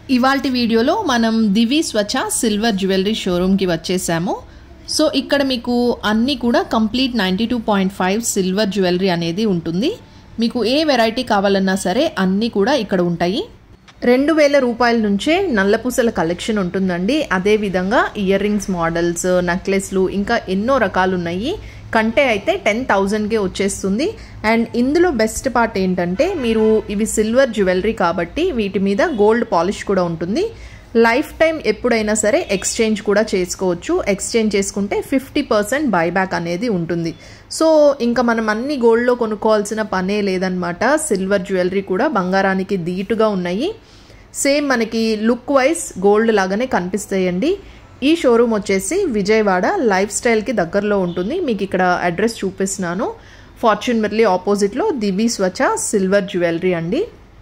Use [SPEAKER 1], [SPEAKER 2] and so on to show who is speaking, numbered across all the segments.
[SPEAKER 1] ఇవాల్టి వీడియోలో మనం దివి స్వచ్ఛ సిల్వర్ జ్యువెలరీ షోరూమ్కి వచ్చేసాము సో ఇక్కడ మీకు అన్నీ కూడా complete ninety two point five silver jewellery అనేది ఉంటుంది మీకు ఏ వెరైటీ కావాలన్నా సరే అన్నీ కూడా ఇక్కడ ఉంటాయి రెండు వేల రూపాయల నుంచే నల్లపూసల కలెక్షన్ ఉంటుందండి అదేవిధంగా ఇయర్ రింగ్స్ మోడల్స్ నెక్లెస్లు ఇంకా ఎన్నో రకాలు ఉన్నాయి కంటే అయితే టెన్ థౌజండ్కే వచ్చేస్తుంది అండ్ ఇందులో బెస్ట్ పార్ట్ ఏంటంటే మీరు ఇవి సిల్వర్ జ్యువెలరీ కాబట్టి వీటి మీద గోల్డ్ పాలిష్ కూడా ఉంటుంది లైఫ్ టైం ఎప్పుడైనా సరే ఎక్స్చేంజ్ కూడా చేసుకోవచ్చు ఎక్స్చేంజ్ చేసుకుంటే ఫిఫ్టీ పర్సెంట్ బైబ్యాక్ అనేది ఉంటుంది సో ఇంకా మనం అన్ని గోల్డ్లో కొనుక్కోవాల్సిన పనే లేదనమాట సిల్వర్ జ్యువెలరీ కూడా బంగారానికి ధీటుగా ఉన్నాయి సేమ్ మనకి లుక్ వైజ్ గోల్డ్ లాగానే కనిపిస్తాయండి ఈ షోరూమ్ వచ్చేసి విజయవాడ లైఫ్ స్టైల్కి దగ్గరలో ఉంటుంది మీకు ఇక్కడ అడ్రస్ చూపిస్తున్నాను ఫార్చ్యూన్ మెర్లీ ఆపోజిట్లో దివి స్వచ సిల్వర్ జ్యువెలరీ అండి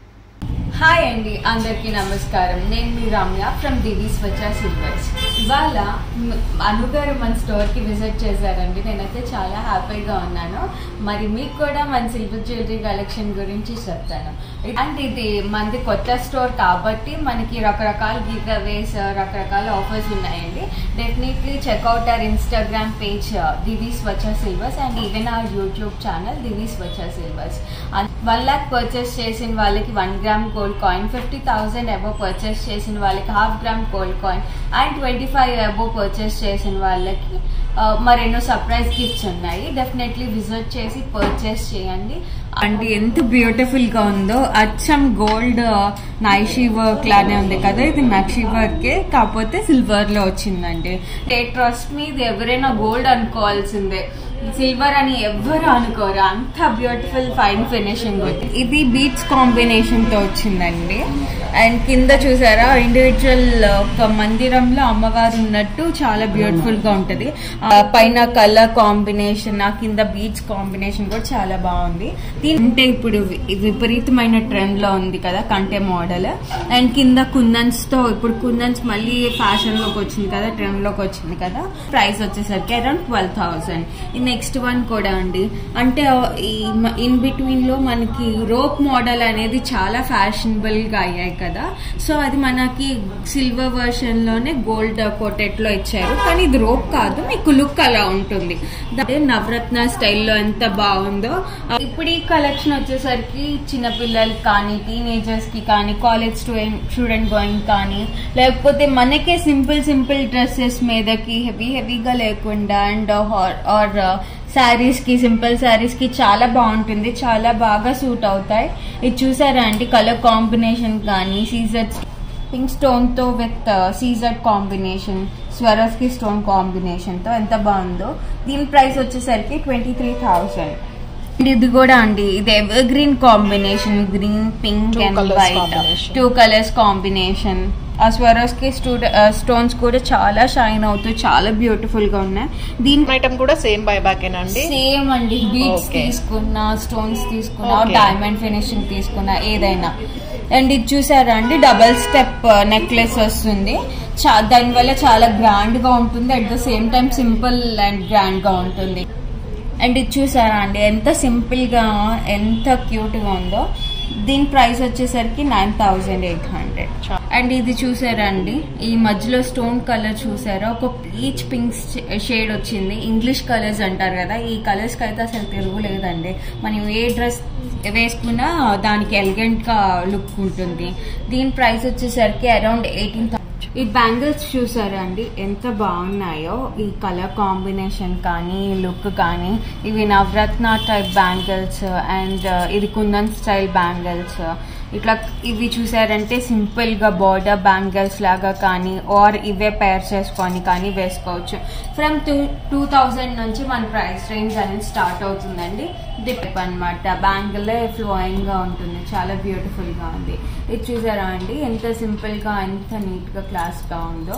[SPEAKER 2] హాయ్ అండి అందరికీ నమస్కారం నేను మీ రమ్య ఫ్రమ్ దివి స్వచ్ఛ సిల్వర్స్ ఇవాళ మ్, అను గారు మన స్టోర్కి విజిట్ చేశారండి నేనైతే చాలా హ్యాపీగా ఉన్నాను మరి మీకు కూడా మన సిల్వర్ జ్యువెలరీ కలెక్షన్ గురించి చెప్తాను అండ్ ఇది మనది కొత్త స్టోర్ కాబట్టి మనకి రకరకాల గివ్ అవేస్ రకరకాల ఆఫర్స్ ఉన్నాయండి definitely check out our Instagram page Divi Swachha silvers and even our YouTube channel Divi Swachha silvers one lakh purchase చేసిన వాళ్ళకి one gram gold coin fifty thousand above purchase చేసిన వాళ్ళకి half gram gold coin and twenty five above purchase చేసిన వాళ్ళకి ఆ, మరెన్నో surprise gifts ఉన్నాయి definitely visit చేసి పర్చేస్ చేయండి అంటే ఎంత బ్యూటిఫుల్ గా ఉందో అచ్చం గోల్డ్ నైషీ వర్క్ లానే ఉంది కదా ఇది నక్షి వర్కే కాకపోతే సిల్వర్ లో వచ్చిందండి ట్రస్ట్ మీ ఇది ఎవరైనా గోల్డ్ అనుకోవాల్సిందే సిల్వర్ అని ఎవ్వరు అనుకోరు అంత బ్యూటిఫుల్ ఫైన్ ఫినిషింగ్ ఉంది ఇది బీట్స్ కాంబినేషన్ తో వచ్చిందండి అండ్ కింద చూసారా ఇండివిజువల్ ఒక మందిరంలో అమ్మవారు ఉన్నట్టు చాలా బ్యూటిఫుల్ గా ఉంటది ఆ పైన కలర్ కాంబినేషన్ ఆ కింద బీచ్ కాంబినేషన్ కూడా చాలా బాగుంది దీని అంటే ఇప్పుడు వి- విపరీతమైన ట్రెండ్ లో ఉంది కదా కంటే మోడల్ అండ్ కింద కుందన్స్ తో ఇప్పుడు కుందన్స్ మళ్ళీ ఫ్యాషన్ లోకి వచ్చింది కదా ట్రెండ్ లోకి వచ్చింది కదా ప్రైస్ వచ్చేసరికి అరౌండ్ ట్వెల్వ్ థౌసండ్ ఈ నెక్స్ట్ వన్ కూడా అండి అంటే ఈ ఇన్ బిట్వీన్ లో మనకి రోప్ మోడల్ అనేది చాలా ఫ్యాషనబుల్ గా అయ్యాయి కదా సో అది మనకి సిల్వర్ వర్షన్ లోనే గోల్డ్ కోటెట్ లో ఇచ్చారు కానీ ఇది రోప్ కాదు మీకు లుక్ అలా ఉంటుంది అదే నవరత్న స్టైల్లో ఎంత బాగుందో ఇప్పుడు ఈ కలెక్షన్ వచ్చేసరికి చిన్న పిల్లలకి కానీ టీనేజర్స్ కి కానీ కాలేజ్ స్టూడెంట్ స్టూడెంట్ గోయింగ్ కానీ లేకపోతే మనకే సింపుల్ సింపుల్ డ్రెస్సెస్ మీదకి హెవీ హెవీగా లేకుండా అండ్ ఆర్ శారీస్ కి సింపుల్ శారీస్ కి చాలా బాగుంటుంది చాలా బాగా సూట్ అవుతాయి ఇది చూసారా అండి కలర్ కాంబినేషన్ కానీ సీజర్స్ పింక్ స్టోన్ తో విత్ సీజర్ కాంబినేషన్ స్వరస్ కి స్టోన్ కాంబినేషన్ తో ఎంత బాగుందో దీని ప్రైస్ వచ్చేసరికి ట్వంటీ త్రీ థౌసండ్ ఇది కూడా అండి ఇది evergreen combination green pink
[SPEAKER 1] Two
[SPEAKER 2] and
[SPEAKER 1] colours
[SPEAKER 2] white
[SPEAKER 1] combination.
[SPEAKER 2] Two colours combination ఆ స్వరస్ కి స్టోన్స్ కూడా చాలా షైన్ అవుతూ చాలా బ్యూటిఫుల్ గా ఉన్నాయి దీని
[SPEAKER 1] ఐటమ్ కూడా సేమ్ బైబ్యాకేనండి
[SPEAKER 2] సేమ్ అండి బీట్స్
[SPEAKER 1] Okay.
[SPEAKER 2] తీసుకున్నా స్టోన్స్ తీసుకున్నా
[SPEAKER 1] Okay.
[SPEAKER 2] డైమండ్ ఫినిషింగ్ తీసుకున్నా ఏదైనా అండ్ ఇది చూసారా అండి డబల్ స్టెప్ నెక్లెస్ వస్తుంది చా- దానివల్ల చాలా గ్రాండ్ గా ఉంటుంది at the same time simple and grand గా ఉంటుంది అండ్ ఇది చూసారా అండి ఎంత సింపుల్ గా ఎంత క్యూట్ గా ఉందో దీని ప్రైస్ వచ్చేసరికి nine thousand eight hundred and ఇది చూసారా అండి ఈ మధ్యలో స్టోన్ కలర్ చూసారా ఒక పీచ్ పింక్ షేడ్ వచ్చింది ఇంగ్లీష్ కలర్స్ అంటారు కదా ఈ కలర్స్ కి అయితే అసలు తిరుగులేదండి మనం ఏ డ్రెస్ వేసుకున్నా దానికి ఎలిగెంట్ గా లుక్ ఉంటుంది దీని ప్రైస్ వచ్చేసరికి అరౌండ్ ఎయిటీన్ ఈ బ్యాంగిల్స్ చూసారా అండి ఎంత బాగున్నాయో ఈ కలర్ కాంబినేషన్ కానీ లుక్ కానీ ఇవి నవరత్న టైప్ బ్యాంగిల్స్ అండ్ ఇది కుందన్ స్టైల్ బ్యాంగిల్స్ ఇట్లా ఇవి చూసారంటే సింపుల్ గా బార్డర్ బ్యాంగిల్స్ లాగా కానీ ఆర్ ఇవే పేర్ చేసుకొని కానీ వేసుకోవచ్చు ఫ్రమ్ టూ టూ థౌజండ్ నుంచి మన ప్రైస్ రేంజ్ అనేది స్టార్ట్ అవుతుందండి డిప్ అనమాట బ్యాంగిల్ ఫ్లోయింగ్ గా ఉంటుంది చాలా బ్యూటిఫుల్ గా ఉంది ఇది చూసారా అండి ఎంత సింపుల్ గా ఎంత నీట్ గా క్లాస్ గా ఉందో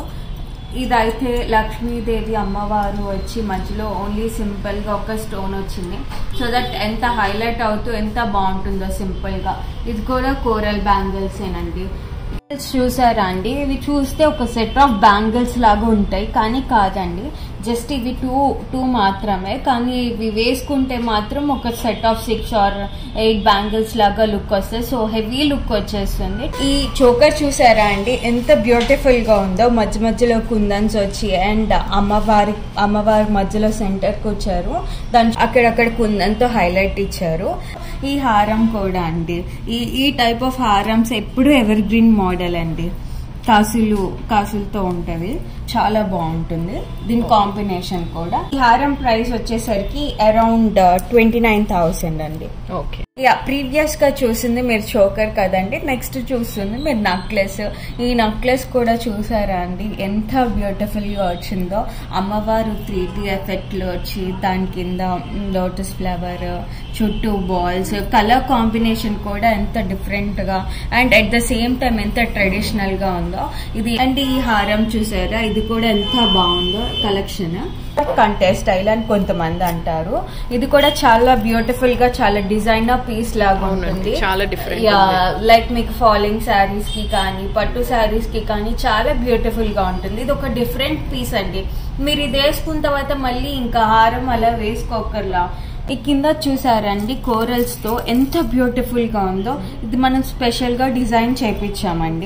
[SPEAKER 2] ఇదైతే లక్ష్మీదేవి అమ్మవారు వచ్చి మధ్యలో ఓన్లీ సింపుల్ గా ఒక స్టోన్ వచ్చింది సో దట్ ఎంత హైలైట్ అవుతూ ఎంత బాగుంటుందో సింపుల్ గా ఇది కూడా కోరల్ బ్యాంగిల్స్ ఏనండి చూసారా అండి ఇవి చూస్తే ఒక సెట్ ఆఫ్ బ్యాంగిల్స్ లాగా ఉంటాయి కానీ కాదండి జస్ట్ ఇవి టూ టూ మాత్రమే కానీ ఇవి వేసుకుంటే మాత్రం ఒక set of six or eight bangles లాగా లుక్ వస్తుంది సో హెవీ లుక్ వచ్చేస్తుంది ఈ చోకర్ చూసారా అండి ఎంత బ్యూటిఫుల్ గా ఉందో మధ్య మధ్యలో కుందన్స్ వచ్చి అండ్ అమ్మవారి అమ్మవారి మధ్యలో సెంటర్ కి వచ్చారు దాని అక్కడక్కడ కుందన్తో హైలైట్ ఇచ్చారు ఈ హారం కూడా అండి ఈ ఈ టైప్ ఆఫ్ హారమ్స్ ఎప్పుడు ఎవర్ గ్రీన్ మోడల్ అండి కాసులు కాసులతో ఉంటది చాలా బాగుంటుంది దీని కాంబినేషన్ కూడా ఈ హారం ప్రైస్ వచ్చేసరికి అరౌండ్ ట్వంటీ నైన్ థౌసండ్ అండి
[SPEAKER 1] ఓకే
[SPEAKER 2] యా ప్రీవియస్ గా చూసింది మీరు చోకర్ కదండి నెక్స్ట్ చూస్తుంది మీరు నక్లెస్ ఈ నక్లెస్ కూడా చూసారా అండి ఎంత బ్యూటిఫుల్ గా వచ్చిందో అమ్మవారు త్రీ డి ఎఫెక్ట్ లో వచ్చి దాని కింద లోటస్ ఫ్లవర్ చుట్టూ బాల్స్ కలర్ కాంబినేషన్ కూడా ఎంత డిఫరెంట్ గా and at the same time ఎంత ట్రెడిషనల్ గా ఉందో ఇది అండ్ ఈ హారం చూసారా ఇది కూడా ఎంత బాగుందో కలెక్షన్ కంటే స్టైల్ అని కొంతమంది అంటారు ఇది కూడా చాలా బ్యూటిఫుల్ గా చాలా డిజైనర్ పీస్ లాగా
[SPEAKER 1] అవునండి,
[SPEAKER 2] ఉంటుంది
[SPEAKER 1] చాలా different
[SPEAKER 2] యా
[SPEAKER 1] ఉంది.
[SPEAKER 2] లైక్ మీకు ఫాలింగ్ శారీస్ కి కానీ పట్టు శారీస్ కి కానీ చాలా బ్యూటిఫుల్ గా ఉంటుంది ఇది ఒక డిఫరెంట్ పీస్ అండి మీరు ఇది వేసుకున్న తర్వాత మళ్ళీ ఇంకా హారం అలా వేసుకోకర్లా ఈ కింద చూసారండి కోరల్స్ తో ఎంత బ్యూటిఫుల్ గా ఉందో ఇది మనం స్పెషల్ గా డిజైన్ చేపించామండి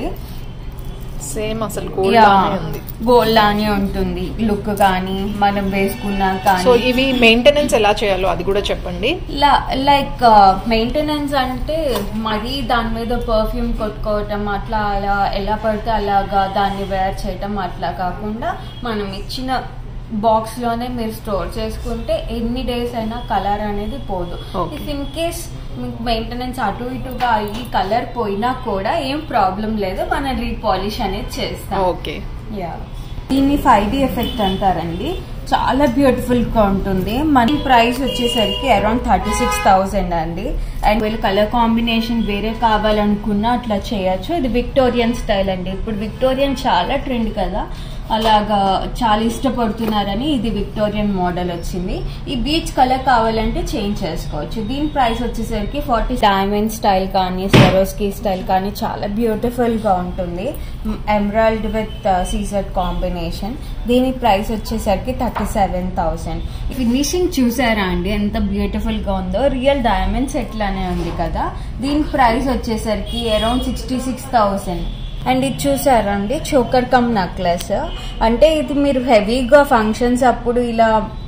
[SPEAKER 1] సేమ్ అసలు గోల్డ్ ఉంది
[SPEAKER 2] గోల్డ్ లానే ఉంటుంది లుక్ కానీ మనం వేసుకున్నా
[SPEAKER 1] సో
[SPEAKER 2] కానీ
[SPEAKER 1] ఇవి మెయింటెనెన్స్ ఎలా చేయాలో అది కూడా చెప్పండి
[SPEAKER 2] లైక్ మెయింటెనెన్స్ అంటే మరీ దాని మీద పర్ఫ్యూమ్ కొట్టుకోవటం అట్లా అలా ఎలా పడితే అలాగా దాన్ని వేర్ చేయటం అట్లా కాకుండా మనం ఇచ్చిన బాక్స్ లోనే మీరు స్టోర్ చేసుకుంటే ఎన్ని డేస్ అయినా కలర్ అనేది పోదు
[SPEAKER 1] Okay.
[SPEAKER 2] ఇఫ్ ఇన్ కేస్ మీకు మెయింటెనెన్స్ అటు ఇటుగా అయ్యి కలర్ పోయినా కూడా ఏం ప్రాబ్లం లేదు మనం రీపాలిష్ అనేది చేస్తాం
[SPEAKER 1] ఓకే
[SPEAKER 2] యా దీన్ని ఫైవ్ డి ఎఫెక్ట్ అంటారండి చాలా బ్యూటిఫుల్ గా ఉంటుంది మన ప్రైస్ వచ్చేసరికి అరౌండ్ థర్టీ సిక్స్ థౌసండ్ అండి అండ్ వీళ్ళు కలర్ కాంబినేషన్ వేరే కావాలనుకున్నా అట్లా చేయొచ్చు ఇది విక్టోరియన్ స్టైల్ అండి ఇప్పుడు విక్టోరియన్ చాలా ట్రెండ్ కదా అలాగా చాలా ఇష్టపడుతున్నారని ఇది విక్టోరియన్ మోడల్ వచ్చింది ఈ బీచ్ కలర్ కావాలంటే చేంజ్ చేసుకోవచ్చు దీని ప్రైస్ వచ్చేసరికి ఫార్టీ డైమండ్ స్టైల్ కానీ సెరోస్కీ స్టైల్ కానీ చాలా బ్యూటిఫుల్ గా ఉంటుంది ఎమరాల్డ్ విత్ సీజర్ కాంబినేషన్ దీని ప్రైస్ వచ్చేసరికి థర్టీ సెవెన్ థౌసండ్ ఫినిషింగ్ చూసారా అండి ఎంత బ్యూటిఫుల్ గా ఉందో రియల్ డైమండ్ సెట్ లానే ఉంది కదా దీని ప్రైస్ వచ్చేసరికి around sixty six thousand and ఇది చూసారా అండి చోకర్ కమ్ నెక్లెస్ అంటే ఇది మీరు హెవీగా ఫంక్షన్స్ అప్పుడు ఇలా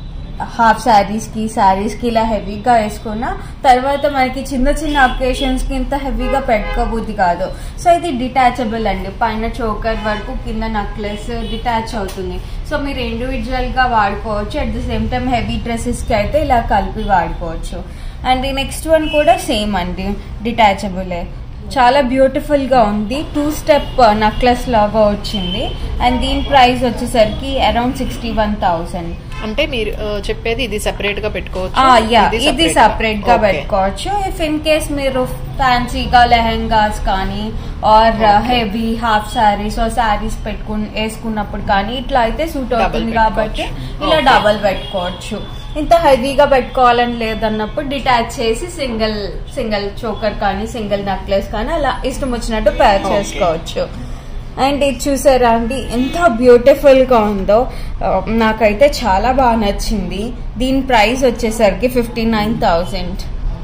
[SPEAKER 2] హాఫ్ శారీస్ కి శారీస్ కి ఇలా హెవీగా వేసుకున్న తర్వాత మనకి చిన్న చిన్న అకేషన్స్ కి ఇంత హెవీగా పెట్టుకోబుద్ది కాదు సో ఇది డిటాచబుల్ అండి పైన చోకర్ వరకు కింద నెక్లెస్ డిటాచ్ అవుతుంది సో మీరు ఇండివిజువల్ గా వాడుకోవచ్చు at the same time heavy dresses కి అయితే ఇలా కలిపి వాడుకోవచ్చు అండ్ ఈ నెక్స్ట్ వన్ కూడా సేమ్ అండి డిటాచబులే చాలా బ్యూటిఫుల్ గా ఉంది టూ స్టెప్ నెక్లెస్ లాగా వచ్చింది అండ్ దీని ప్రైస్ వచ్చేసరికి అరౌండ్ సిక్స్టీ వన్ థౌసండ్
[SPEAKER 1] అంటే మీరు ఆ, చెప్పేది ఇది సెపరేట్ గా పెట్టుకోవచ్చు
[SPEAKER 2] యా ఇది
[SPEAKER 1] separate
[SPEAKER 2] సపరేట్ గా
[SPEAKER 1] Okay.
[SPEAKER 2] పెట్టుకోవచ్చు ఇఫ్ ఇన్ కేస్ మీరు ఫ్యాన్సీగా లెహెంగాస్ కానీ or heavy half saris or saris పెట్టుకుని వేసుకున్నప్పుడు కానీ ఇట్లా అయితే సూట్
[SPEAKER 1] Double
[SPEAKER 2] అవుతుంది కాబట్టి
[SPEAKER 1] పెట్టుకోవచ్చు.
[SPEAKER 2] ఇలా
[SPEAKER 1] Okay.
[SPEAKER 2] డబల్ పెట్టుకోవచ్చు ఇంత హెవీగా పెట్టుకోవాలని లేదన్నప్పుడు డిటాచ్ చేసి సింగిల్ సింగిల్ చోకర్ కానీ సింగిల్ నెక్లెస్ కానీ అలా ఇష్టం వచ్చినట్టు పేర్
[SPEAKER 1] Okay.
[SPEAKER 2] చేసుకోవచ్చు అండ్ ఇది చూసారా అండి ఎంత బ్యూటిఫుల్ గా ఉందో ఆ, నాకైతే చాలా బాగా నచ్చింది దీని ప్రైస్ వచ్చేసరికి ఫిఫ్టీ నైన్ థౌజండ్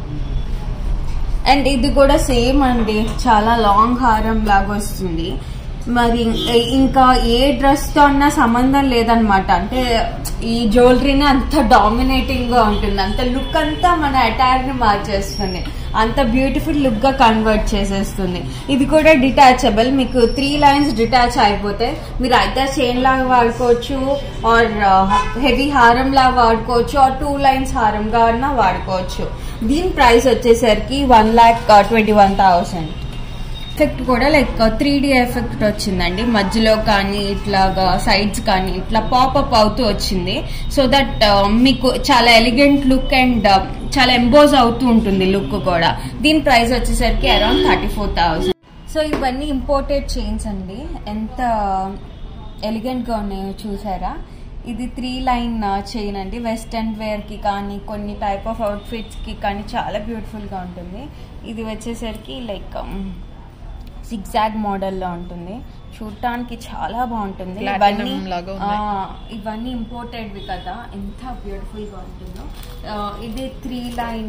[SPEAKER 2] అండ్ ఇది కూడా సేమ్ అండి చాలా లాంగ్ హారం లాగా వస్తుంది మరి ఇం- ఇంకా ఏ డ్రెస్ తో అన్నా సంబంధం లేదనమాట అంటే ఈ జ్యువెలరీని అంత డామినేటింగ్ గా ఉంటుంది అంత లుక్ అంతా మన అటైర్ ని మార్చేస్తుంది అంత బ్యూటిఫుల్ లుక్ గా కన్వర్ట్ చేసేస్తుంది ఇది కూడా డిటాచబుల్ మీకు త్రీ లైన్స్ డిటాచ్ అయిపోతే మీరు అయితే చైన్ లాగా వాడుకోవచ్చు ఆర్ హెవీ హారం లాగా వాడుకోవచ్చు ఆర్ టూ లైన్స్ హారంగా అన్నా వాడుకోవచ్చు దీని ప్రైస్ వచ్చేసరికి one lakh twenty one thousand effect కూడా లైక్ త్రీ డి ఎఫెక్ట్ వచ్చిందండి మధ్యలో కానీ ఇట్లాగా సైడ్స్ కానీ ఇట్లా పాపప్ అవుతూ వచ్చింది సో దట్ మీకు చాలా ఎలిగెంట్ లుక్ అండ్ చాలా ఎంబోజ్ అవుతూ ఉంటుంది లుక్ కూడా దీని ప్రైస్ వచ్చేసరికి around thirty four thousand so ఇవన్నీ ఇంపోర్టెడ్ చైన్స్ అండి ఎంత ఎలిగెంట్ గా ఉన్నాయో చూసారా ఇది త్రీ లైన్ చైన్ అండి వెస్టర్న్ వేర్ కి కానీ కొన్ని టైప్ ఆఫ్ అవుట్ఫిట్స్ కి కానీ చాలా బ్యూటిఫుల్ గా ఉంటుంది ఇది వచ్చేసరికి లైక్ జిగ్జాగ్ మోడల్లో ఉంటుంది చూడటానికి చాలా బాగుంటుంది
[SPEAKER 1] Platinum
[SPEAKER 2] ఇవన్నీ
[SPEAKER 1] లాగా ఉన్నాయి.
[SPEAKER 2] ఆ, ఇవన్నీ ఇంపోర్టెడ్వి కదా ఎంత బ్యూటిఫుల్గా ఉంటుందో ఆ, ఇది త్రీ లైన్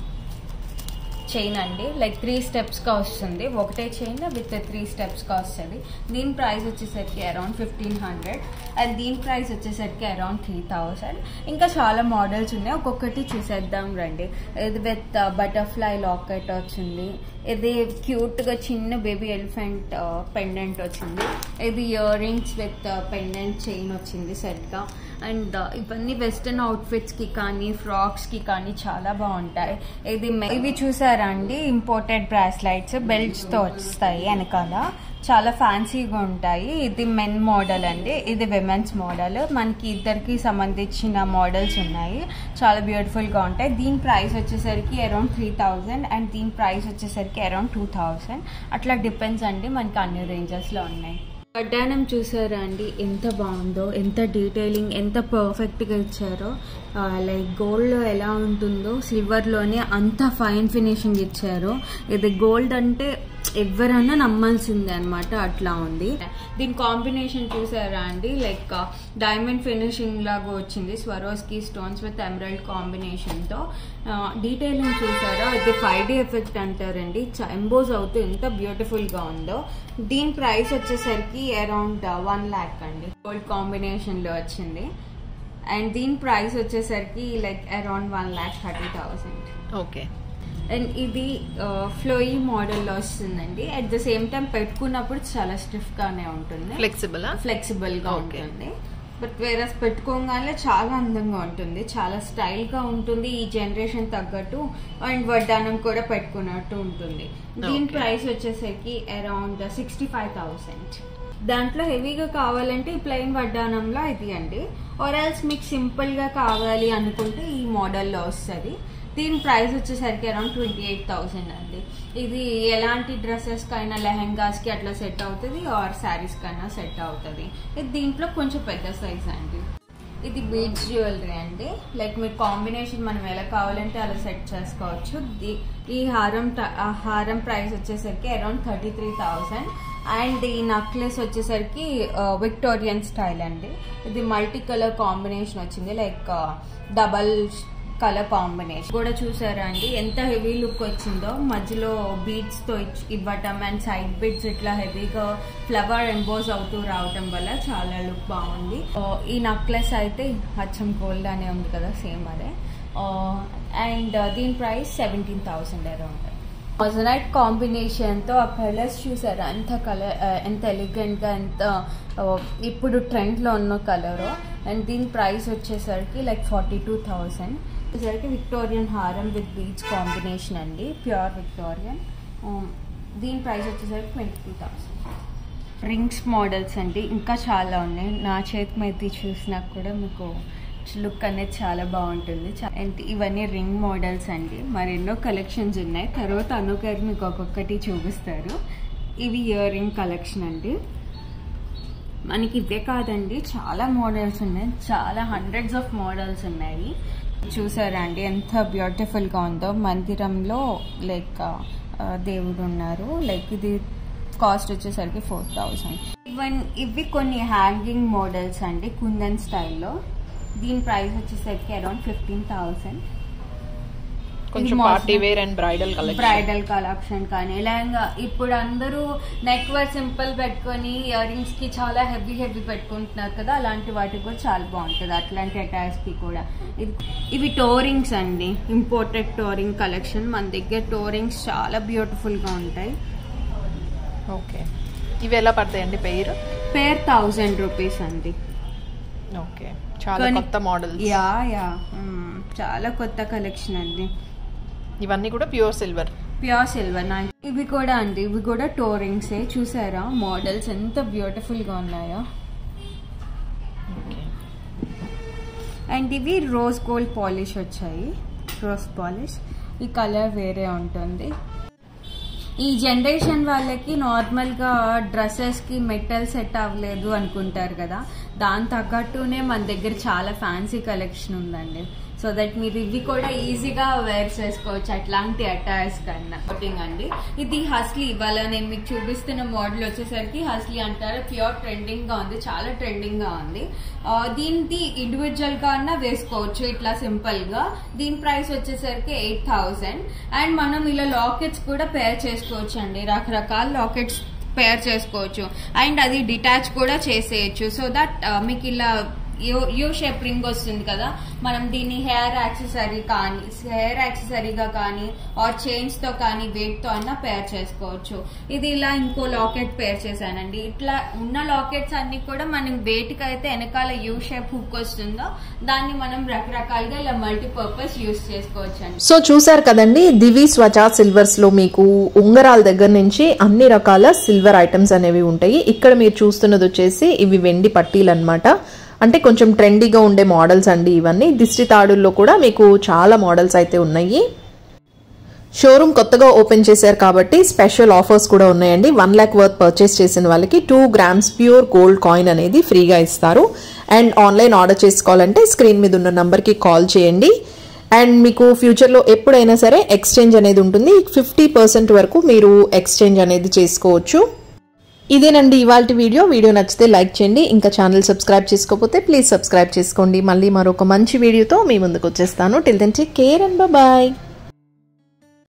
[SPEAKER 2] చైన్ అండి లైక్ త్రీ స్టెప్స్గా వస్తుంది ఒకటే చైన్ విత్ త్రీ స్టెప్స్గా వస్తుంది దీని ప్రైస్ వచ్చేసరికి అరౌండ్ ఫిఫ్టీన్ హండ్రెడ్ అండ్ దీని ప్రైస్ వచ్చేసరికి అరౌండ్ త్రీ థౌసండ్ ఇంకా చాలా మోడల్స్ ఉన్నాయి ఒక్కొక్కటి చూసేద్దాం రండి ఇది విత్ బటర్ఫ్లై లాకెట్ వచ్చింది ఇది క్యూట్గా చిన్న బేబీ ఎలిఫెంట్ పెండెంట్ వచ్చింది ఇది earrings with pendant chain వచ్చింది సెట్గా అండ్ ఇవన్నీ వెస్టర్న్ అవుట్ఫిట్స్కి కానీ ఫ్రాక్స్కి కానీ చాలా బాగుంటాయి ఇది మె- ఇవి చూసారా అండి ఇంపోర్టెడ్ బ్రాస్లైట్స్ బెల్ట్స్తో వస్తాయి వెనకాల చాలా ఫ్యాన్సీగా ఉంటాయి ఇది మెన్ మోడల్ అండి ఇది విమెన్స్ మోడల్ మనకి ఇద్దరికి సంబంధించిన మోడల్స్ ఉన్నాయి చాలా బ్యూటిఫుల్గా ఉంటాయి దీని ప్రైస్ వచ్చేసరికి అరౌండ్ త్రీ థౌజండ్ అండ్ దీని ప్రైస్ వచ్చేసరికి అరౌండ్ టూ థౌజండ్ అట్లా డిపెండ్స్ అండి మనకి అన్ని రేంజెస్లో ఉన్నాయి వడ్డానం చూసారా అండి ఎంత బాగుందో ఎంత డీటెయిలింగ్ ఎంత పర్ఫెక్ట్గా ఇచ్చారో లైక్ గోల్డ్లో ఎలా ఉంటుందో సిల్వర్లోనే అంత ఫైన్ ఫినిషింగ్ ఇచ్చారు ఇది గోల్డ్ అంటే ఎవరైనా నమ్మాల్సిందే అనమాట అట్లా ఉంది దీని కాంబినేషన్ చూసారా అండి లైక్ డైమండ్ ఫినిషింగ్ లాగా వచ్చింది స్వరోస్కి స్టోన్స్ విత్ ఎమరల్డ్ కాంబినేషన్తో డీటెయిలింగ్ చూసారా ఇది ఫైవ్ డి ఎఫెక్ట్ అంటారండి ఎంబోజ్ అవుతూ ఎంత బ్యూటిఫుల్గా ఉందో దీని ప్రైస్ వచ్చేసరికి అరౌండ్ వన్ ల్యాక్ అండి గోల్డ్ కాంబినేషన్లో వచ్చింది అండ్ దీని ప్రైస్ వచ్చేసరికి like around one lakh thirty thousand
[SPEAKER 1] okay
[SPEAKER 2] and ఇది ఫ్లోయి మోడల్లో వస్తుందండి అట్ ద సేమ్ టైం పెట్టుకున్నప్పుడు చాలా స్టిఫ్గానే ఉంటుంది
[SPEAKER 1] ఫ్లెక్సిబుల్
[SPEAKER 2] ఫ్లెక్సిబుల్ గా
[SPEAKER 1] Okay.
[SPEAKER 2] ఉంటుంది బట్ వేరస్ పెట్టుకోగానే చాలా అందంగా ఉంటుంది చాలా స్టైల్ గా ఉంటుంది ఈ జనరేషన్ తగ్గట్టు అండ్ వడ్డానం కూడా పెట్టుకున్నట్టు ఉంటుంది దీని
[SPEAKER 1] Okay.
[SPEAKER 2] ప్రైస్ వచ్చేసరికి అరౌండ్ సిక్స్టీ ఫైవ్ థౌసండ్ దాంట్లో హెవీగా కావాలంటే ఈ ప్లెయిన్ వడ్డానంలో ఇది అండి ఆర్ ఎల్స్ మీకు సింపుల్ గా కావాలి అనుకుంటే ఈ మోడల్లో వస్తుంది దీని ప్రైస్ వచ్చేసరికి అరౌండ్ ట్వంటీ ఎయిట్ థౌసండ్ అండి ఇది ఎలాంటి డ్రెస్సెస్ కైనా లెహెంగాస్ కి అట్లా సెట్ అవుతుంది ఆర్ శారీస్ కైనా సెట్ అవుతుంది ఇది దీంట్లో కొంచెం పెద్ద సైజ్ అండి ఇది బీచ్ జ్యువెలరీ అండి లైక్ మీకు కాంబినేషన్ మనం ఎలా కావాలంటే అలా సెట్ చేసుకోవచ్చు ది- ఈ హారం ట- ఆ హారం ప్రైస్ వచ్చేసరికి around thirty three thousand and ఈ నక్లెస్ వచ్చేసరికి విక్టోరియన్ స్టైల్ అండి ఇది మల్టీ కలర్ కాంబినేషన్ వచ్చింది లైక్ డబల్ కలర్ కాంబినేషన్ కూడా చూసారా అండి ఎంత హెవీ లుక్ వచ్చిందో మధ్యలో బీడ్స్ తో ఇచ్- ఇవ్వటం అండ్ సైడ్ బీడ్స్ ఇట్లా హెవీగా ఫ్లవర్ ఎంబోజ్ అవుతూ రావటం వల్ల చాలా లుక్ బాగుంది ఆ, ఈ నక్లెస్ అయితే అచ్చం గోల్డ్ అనే ఉంది కదా సేమ్ అదే అండ్ దీని price seventeen thousand around moissanite కాంబినేషన్తో ఆ కలర్స్ చూసారా ఎంత కలర్ ఎంత ఎలిగెంట్గా ఎంత ఆ, ఇప్పుడు ట్రెండ్లో ఉన్న కలర్ అండ్ దీని ప్రైస్ వచ్చేసరికి లైక్ ఫార్టీ టూ థౌసండ్ వచ్చేసరికి విక్టోరియన్ హారం విత్ బీచ్ కాంబినేషన్ అండి ప్యూర్ విక్టోరియన్ దీని ప్రైస్ వచ్చేసరికి twenty two thousand rings models అండి ఇంకా చాలా ఉన్నాయి నా చేతి మీద చూసినా కూడా మీకు లుక్ అనేది చాలా బాగుంటుంది చా- అండ్ ఇవన్నీ రింగ్ మోడల్స్ అండి మరి ఎన్నో కలెక్షన్స్ ఉన్నాయి తర్వాత అను గారు మీకు ఒక్కొక్కటి చూపిస్తారు ఇవి ఇయర్ రింగ్ కలెక్షన్ అండి మనకి ఇవే కాదండి చాలా మోడల్స్ ఉన్నాయి చాలా హండ్రెడ్స్ ఆఫ్ మోడల్స్ ఉన్నాయి చూసారా అండి ఎంత బ్యూటిఫుల్గా ఉందో మందిరంలో లైక్ దేవుడు ఉన్నారు లైక్ ఇది కాస్ట్ వచ్చేసరికి ఫోర్ థౌసండ్ ఈవెన్ ఇవి కొన్ని హ్యాంగింగ్ మోడల్స్ అండి కుందన్ స్టైల్లో దీని ప్రైస్ వచ్చేసరికి అరౌండ్ ఫిఫ్టీన్ థౌసండ్
[SPEAKER 1] కొంచెం party wear and bridal collection
[SPEAKER 2] bridal collection కానీ లెహంగా ఇప్పుడు అందరూ నెక్ వర్క్ సింపుల్ పెట్టుకొని ఇయర్ రింగ్స్ కి చాలా హెవీ హెవీ పెట్టుకుంటున్నారు కదా అలాంటి వాటికి కూడా చాలా బాగుంటుంది అట్లాంటి అటాచ్ కి కూడా ఇది ఇవి టోరింగ్స్ అండి ఇంపోర్టెడ్ టోరింగ్ కలెక్షన్ మన దగ్గర టోరింగ్స్ చాలా బ్యూటిఫుల్ గా ఉంటాయి
[SPEAKER 1] ఓకే ఇవి ఎలా పడతాయండి పేరు
[SPEAKER 2] పేర్ థౌజండ్ రూపీస్ అండి
[SPEAKER 1] ఓకే చాలా
[SPEAKER 2] కానీ-
[SPEAKER 1] కొత్త మోడల్
[SPEAKER 2] యా యా మ్మ్. చాలా కొత్త కలెక్షన్ అండి
[SPEAKER 1] ఇవన్నీ కూడా ప్యూర్ సిల్వర్
[SPEAKER 2] ప్యూర్ సిల్వర్ నా ఇవి కూడా అండి ఇవి కూడా టోరింగ్సే చూసారా మోడల్స్ ఎంత బ్యూటిఫుల్ గా ఉన్నాయో
[SPEAKER 1] ఓకే
[SPEAKER 2] అండ్ ఇవి రోజ్ గోల్డ్ పాలిష్ వచ్చాయి రోజ్ పాలిష్ ఈ కలర్ వేరే ఉంటుంది ఈ జనరేషన్ వాళ్ళకి నార్మల్గా డ్రెస్సెస్కి మెటల్ సెట్ అవ్వలేదు అనుకుంటారు కదా దాని తగ్గట్టునే మన దగ్గర చాలా ఫ్యాన్సీ కలెక్షన్ ఉందండి సో దట్ మీరు ఇవి కూడా ఈజీగా వేర్ చేసుకోవచ్చు అట్లాంటి అటైర్స్ కన్నా కోటింగ్ అండి ఇది హస్లీ ఇవాళ నేను మీకు చూపిస్తున్న మోడల్ వచ్చేసరికి హస్లీ అంటారు ప్యూర్ ట్రెండింగ్ గా ఉంది చాలా ట్రెండింగ్ గా ఉంది ఆ, దీనికి ఇండివిజువల్ గా అన్నా వేసుకోవచ్చు ఇట్లా సింపుల్ గా దీని ప్రైస్ వచ్చేసరికి ఎయిట్ థౌసండ్ అండ్ మనం ఇలా లాకెట్స్ కూడా పేర్ చేసుకోవచ్చు అండి రకరకాల లాకెట్స్ పేర్ చేసుకోవచ్చు అండ్ అది డిటాచ్ కూడా చేసేయచ్చు సో దట్ మీకు ఇలా యూ యూ షేప్ రింగ్ వస్తుంది కదా మనం దీన్ని హెయిర్ యాక్సెసరీ కానీ హెయిర్ యాక్సెసరీగా కానీ ఆర్ చైన్స్ తో కానీ weight తో అన్నా పేర్ చేసుకోవచ్చు ఇది ఇలా ఇంకో లాకెట్ పేర్ చేశానండి ఇట్లా ఉన్న లాకెట్స్ అన్ని కూడా మనం weight కి అయితే వెనకాల యూ షేప్ హుక్ వస్తుందో దాన్ని మనం రకరకాలుగా ఇలా మల్టీపర్పస్ యూస్ చేసుకోవచ్చు అండి
[SPEAKER 1] సో చూసారు కదండి దివి స్వచ సిల్వర్స్ లో మీకు ఉంగరాల దగ్గర నుంచి అన్ని రకాల సిల్వర్ ఐటమ్స్ అనేవి ఉంటాయి ఇక్కడ మీరు చూస్తున్నది వచ్చేసి ఇవి వెండి పట్టీలు అనమాట అంటే కొంచెం ట్రెండీగా ఉండే మోడల్స్ అండి ఇవన్నీ దిష్టి తాడుల్లో కూడా మీకు చాలా మోడల్స్ అయితే ఉన్నాయి షోరూమ్ కొత్తగా ఓపెన్ చేశారు కాబట్టి స్పెషల్ ఆఫర్స్ కూడా ఉన్నాయండి వన్ ల్యాక్ వర్త్ పర్చేస్ చేసిన వాళ్ళకి two grams pure gold coin అనేది ఫ్రీగా ఇస్తారు అండ్ ఆన్లైన్ ఆర్డర్ చేసుకోవాలంటే స్క్రీన్ మీద ఉన్న నంబర్కి కాల్ చేయండి అండ్ మీకు ఫ్యూచర్లో ఎప్పుడైనా సరే ఎక్స్చేంజ్ అనేది ఉంటుంది ఫిఫ్టీ పర్సెంట్ వరకు మీరు ఎక్స్చేంజ్ అనేది చేసుకోవచ్చు ఇదేనండి ఇవాళ వీడియో వీడియో నచ్చితే లైక్ చేయండి ఇంకా ఛానల్ సబ్స్క్రైబ్ చేసుకోకపోతే ప్లీజ్ సబ్స్క్రైబ్ చేసుకోండి మళ్ళీ మరొక మంచి వీడియోతో మీ ముందుకు వచ్చేస్తాను till then take care and bye